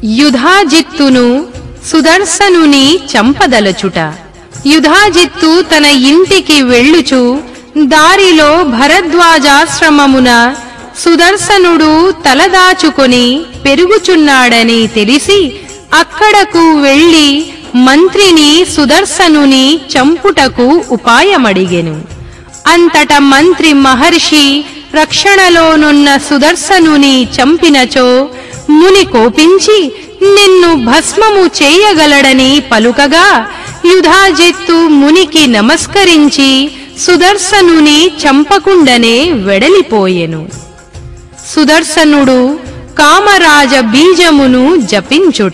యుధాజిత్తును సుదర్శనుని చంపదలచుట యుధాజిత్తు తన ఇంటికి వెళ్ళుచు దారిలో భరద్వాజాశ్రమమున సుదర్శనుడు తలదాచుకొని పెరుగుచున్నాడని తెలిసి అక్కడకు వెళ్ళి మంత్రిని సుదర్శనుని చంపుటకు ఉపాయమడిగెను అంతట మంత్రి మహర్షి రక్షణలోనున్న సుదర్శనుని చంపినచో ముని కోపించి నిన్ను భస్మము చేయగలడని పలుకగా యుధాజిత్తు మునికి నమస్కరించి సుదర్శనుని చంపకుండనే వెడలిపోయెను సుదర్శనుడు కామరాజ బీజమును జపించుట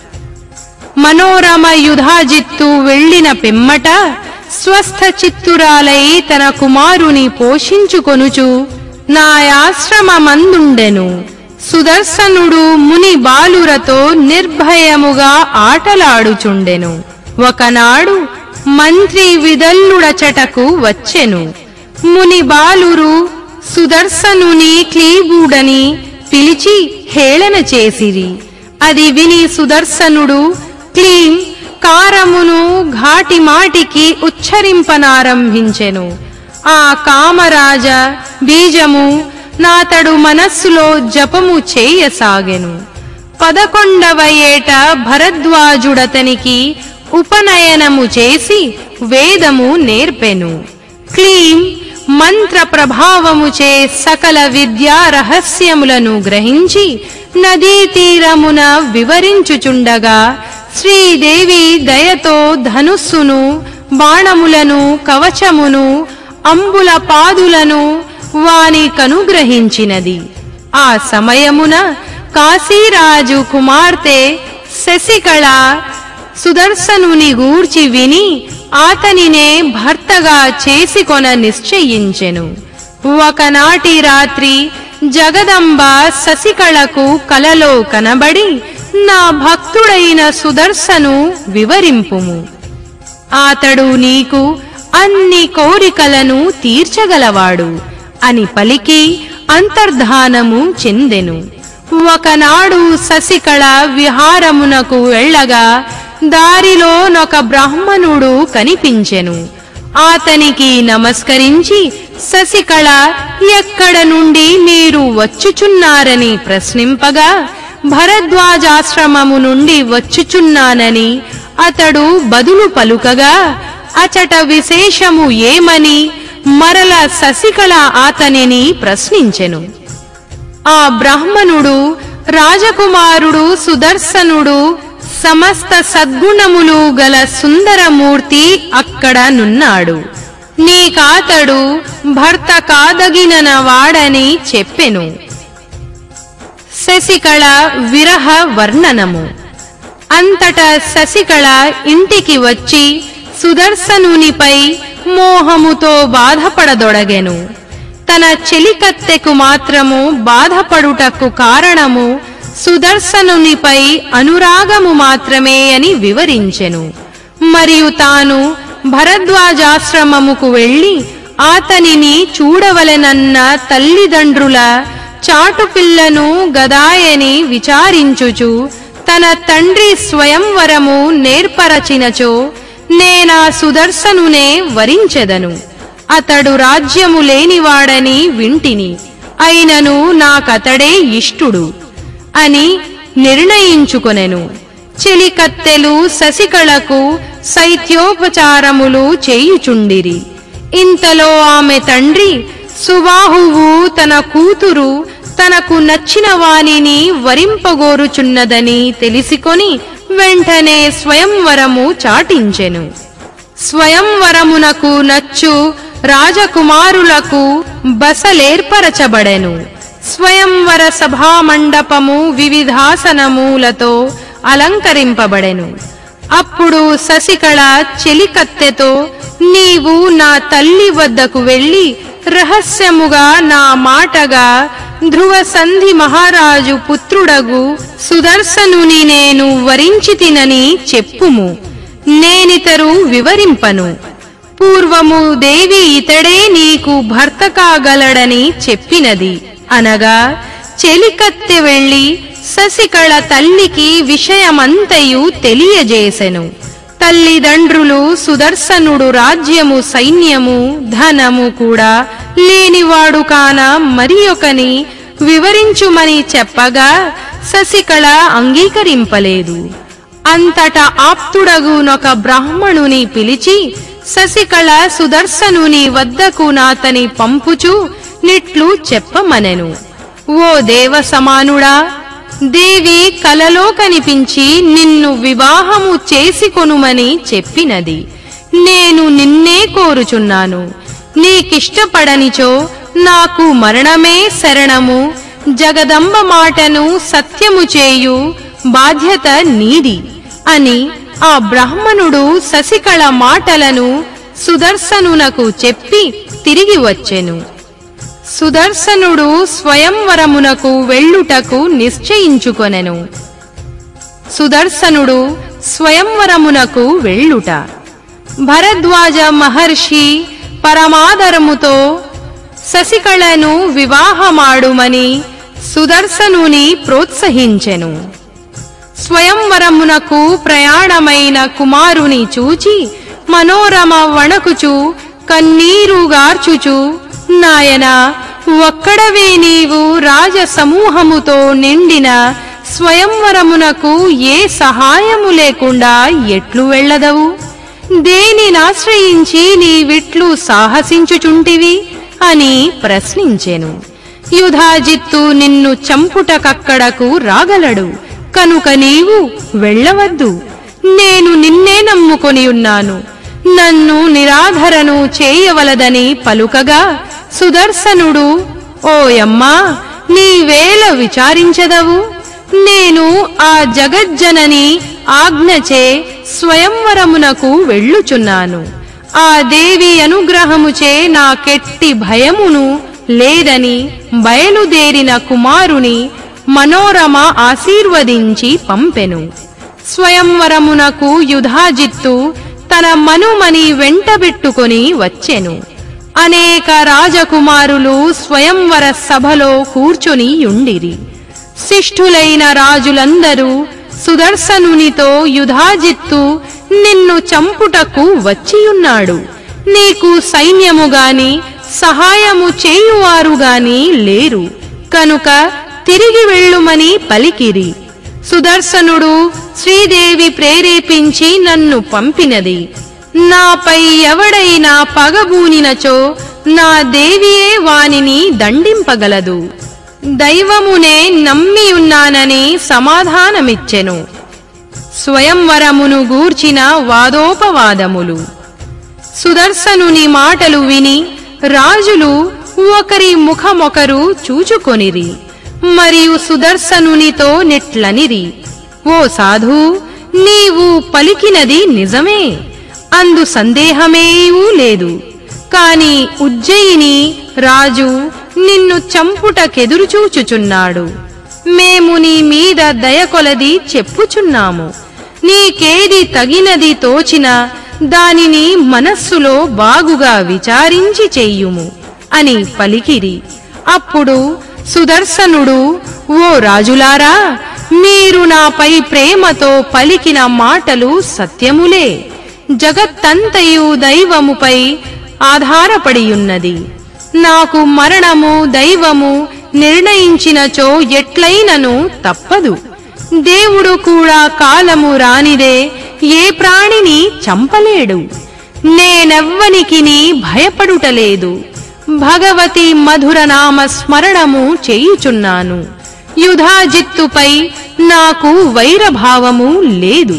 మనోరమ యుధాజిత్తు వెళ్ళిన పిమ్మట స్వస్థ చిత్తురాలై తన కుమారుని పోషించుకొనుచు నాయాశ్రమమందుండెను సుదర్శనుడు ముని బాలురతో నిర్భయముగా ఆటలాడుచుండెను ఒకనాడు మంత్రి విదల్లుడచటకు వచ్చెను ముని బాలురు సుదర్శనుని క్లీబుడని పిలిచి హేళన చేసిరి అది విని సుదర్శనుడు క్లీం కారమును ఘాటి మాటికి ఉచ్చరింపనారంభించెను ఆ కామరాజ బీజము నాతడు మనస్సులో జపము చేయసాగెను పదకొండవ ఏట భరద్వాజుడతనికి ఉపనయనము చేసి వేదము నేర్పెను క్లీం మంత్ర ప్రభావముచే సకల విద్యా రహస్యములను గ్రహించి నదీ తీరమున వివరించుచుండగా శ్రీదేవి దయతో ధనుస్సును బాణములను కవచమును అంబుల పాదులను వాని కనుగ్రహించినది ఆ సమయమున కాశీరాజు కుమార్తె శశికళ సుదర్శనుని గూర్చి విని ఆతనినే భర్తగా చేసుకొన నిశ్చయించెను ఒకనాటి రాత్రి జగదంబ శశికళకు కలలో కనబడి నా భక్తుడైన సుదర్శను వివరింపుము అతడు నీకు అన్ని కోరికలను తీర్చగలవాడు అని పలికి అంతర్ధానము చెందెను ఒకనాడు శశికళ విహారమునకు వెళ్ళగా దారిలోనొక బ్రాహ్మణుడు కనిపించెను అతనికి నమస్కరించి శశికళ ఎక్కడ నుండి మీరు వచ్చుచున్నారని ప్రశ్నింపగా భరద్వాజాశ్రమము నుండి వచ్చుచున్నానని అతడు బదులు పలుకగా అచట విశేషము ఏమని మరల శశికళ అతనిని ప్రశ్నించెను ఆ బ్రాహ్మణుడు రాజకుమారుడు సుదర్శనుడు సమస్త సద్గుణములు గల సుందరమూర్తి అక్కడ నున్నాడు నీకాతడు భర్త కాదగినన వాడని చెప్పెను శశికళ విరహ వర్ణనము అంతట శశికళ ఇంటికి వచ్చి సుదర్శనునిపై మోహముతో బాధపడదొడగెను తన చెలికత్తెకు మాత్రము బాధపడుటకు కారణము సుదర్శనునిపై అనురాగము మాత్రమే అని వివరించెను మరియు తాను భరద్వాజాశ్రమముకు వెళ్ళి అతనిని చూడవలెనన్న తల్లిదండ్రుల చాటుపిల్లను గదాయని విచారించుచు తన తండ్రి స్వయంవరము నేర్పరచినచో నేనా సుదర్శనునే వరించెదను అతడు రాజ్యము లేనివాడని వింటిని అయినను నాకతడే ఇష్టుడు అని నిర్ణయించుకొనెను చెలికత్తెలు శశికళకు శైత్యోపచారములు చేయుచుండిరి ఇంతలో ఆమె తండ్రి సుబాహువు తన కూతురు తనకు నచ్చిన వానిని వరింపగోరుచున్నదని తెలిసికొని వెంటనే స్వయంవరము చాటించెను స్వయంవరమునకు నచ్చు రాజకుమారులకు బసలేర్పరచబడెను స్వయంవర సభామండపము వివిధాసనములతో అలంకరింపబడెను అప్పుడు శశికళ చెలికత్తెతో నీవు నా తల్లి వద్దకు వెళ్ళి రహస్యముగా నా మాటగా ధ్రువ సంధి మహారాజు పుత్రుడగు సుదర్శనుని నేను వరించితినని చెప్పుము నేనితరు వివరింపను పూర్వము దేవి ఇతడే నీకు భర్త కాగలడని చెప్పినది అనగా చెలికత్తె వెళ్లి శశికళ తల్లికి విషయమంతయు తెలియజేసెను తల్లిదండ్రులు సుదర్శనుడు రాజ్యము సైన్యము ధనము కూడా లేనివాడు కాన మరి ఒకని వివరించుమని చెప్పగా శశికళ అంగీకరింపలేదు అంతట ఆప్తుడగునొక బ్రాహ్మణుని పిలిచి శశికళ సుదర్శనుని వద్దకు నాతని పంపుచు నిట్లు చెప్పమనెను ఓ దేవ సమానుడా దేవి కలలో కనిపించి నిన్ను వివాహము చేసుకొనుమని చెప్పినది నేను నిన్నే కోరుచున్నాను నీకిష్టపడనిచో నాకు మరణమే శరణము జగదంబ మాటను సత్యము చేయు బాధ్యత నీది అని ఆ బ్రాహ్మణుడు శశికళ మాటలను సుదర్శనునకు చెప్పి తిరిగి వచ్చెను సుదర్శనుడు స్వయంవరమునకు వెళ్ళుటకు నిశ్చయించుకొనెను సుదర్శనుడు స్వయంవరమునకు వెళ్ళుట భరద్వాజ మహర్షి పరమాదరముతో శశికళను వివాహమాడుమని సుదర్శనుని ప్రోత్సహించెను స్వయంవరమునకు ప్రయాణమైన కుమారుని చూచి మనోరమ వణకుచు కన్నీరుగార్చుచు నాయనా ఒక్కడవే నీవు రాజ సమూహముతో నిండిన స్వయంవరమునకు ఏ సహాయము లేకుండా ఎట్లు వెళ్ళదవు దేనినాశ్రయించి నీవిట్లు సాహసించుచుంటివి అని ప్రశ్నించెను యుధాజిత్తు నిన్ను చంపుటకక్కడకు రాగలడు కనుక నీవు వెళ్ళవద్దు నేను నిన్నే నమ్ముకొని ఉన్నాను నన్ను నిరాధరను చేయవలదని పలుకగా సుదర్శనుడు ఓయమ్మా నీవేల విచారించదవు నేను ఆ జగజ్జనని ఆజ్ఞచే స్వయంవరమునకు వెళ్ళుచున్నాను ఆ దేవి అనుగ్రహముచే నాకెట్టి భయమును లేదని బయలుదేరిన కుమారుని మనోరమ ఆశీర్వదించి పంపెను స్వయంవరమునకు యుధాజిత్తు తన మనుమని వెంటబెట్టుకొని వచ్చెను అనేక రాజకుమారులు స్వయంవర సభలో కూర్చొని యుండిరి శిష్ఠులైన రాజులందరూ సుదర్శనునితో యుధాజిత్తు నిన్ను చంపుటకు వచ్చియున్నాడు నీకు సైన్యము గాని సహాయము చేయువారు గాని లేరు కనుక తిరిగి వెళ్ళుమని పలికిరి సుదర్శనుడు శ్రీదేవి ప్రేరేపించి నన్ను పంపినది నాపై ఎవడైనా పగబూనినచో నా దేవియే వానిని దండింపగలదు దైవమునే నమ్మియున్నానని సమాధానమిచ్చెను స్వయంవరమును గూర్చిన వాదోపవాదములు సుదర్శనుని మాటలు విని రాజులు ఒకరి ముఖమొకరు చూచుకొనిరి మరియు సుదర్శనునితో నెట్లనిరి ఓ సాధు నీవు పలికినది నిజమే అందు సందేహమేవూ లేదు కాని ఉజ్జయిని రాజు నిన్ను చంపుటకెదురుచూచుచున్నాడు మేము నీ మీద దయకొలది చెప్పుచున్నాము నీకేది తగినది తోచిన దానిని మనస్సులో బాగుగా విచారించి చెయ్యుము అని పలికిరి అప్పుడు సుదర్శనుడు ఓ రాజులారా మీరు నాపై ప్రేమతో పలికిన మాటలు సత్యములే జగత్తంతయు దైవముపై ఆధారపడియున్నది నాకు మరణము దైవము నిర్ణయించినచో ఎట్లైనను తప్పదు దేవుడు కూడా కాలము రానిదే ఏ ప్రాణిని చంపలేడు నేనెవ్వనికిని భయపడుటలేదు భగవతి మధుర నామ స్మరణము చేయుచున్నాను యుధాజిత్తుపై నాకు వైరభావము లేదు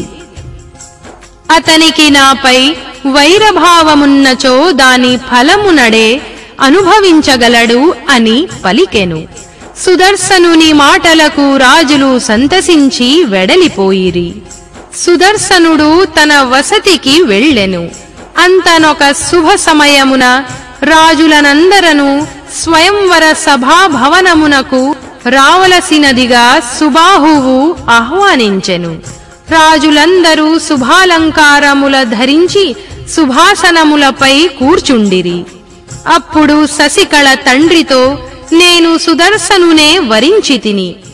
అతనికి నాపై వైరభావమున్నచో దాని ఫలమునడే అనుభవించగలడు అని పలికెను సుదర్శనుని మాటలకు రాజులు సంతసించి వెడలిపోయిరి సుదర్శనుడు తన వసతికి వెళ్ళెను అంతనొక శుభ సమయమున రాజులనందరను స్వయంవర సభాభవనమునకు రావలసినదిగా సుబాహువు ఆహ్వానించెను రాజులందరూ శుభాలంకారముల ధరించి సుభాసనములపై కూర్చుండిరి అప్పుడు శశికళ తండ్రితో నేను సుదర్శనునే వరించి తిని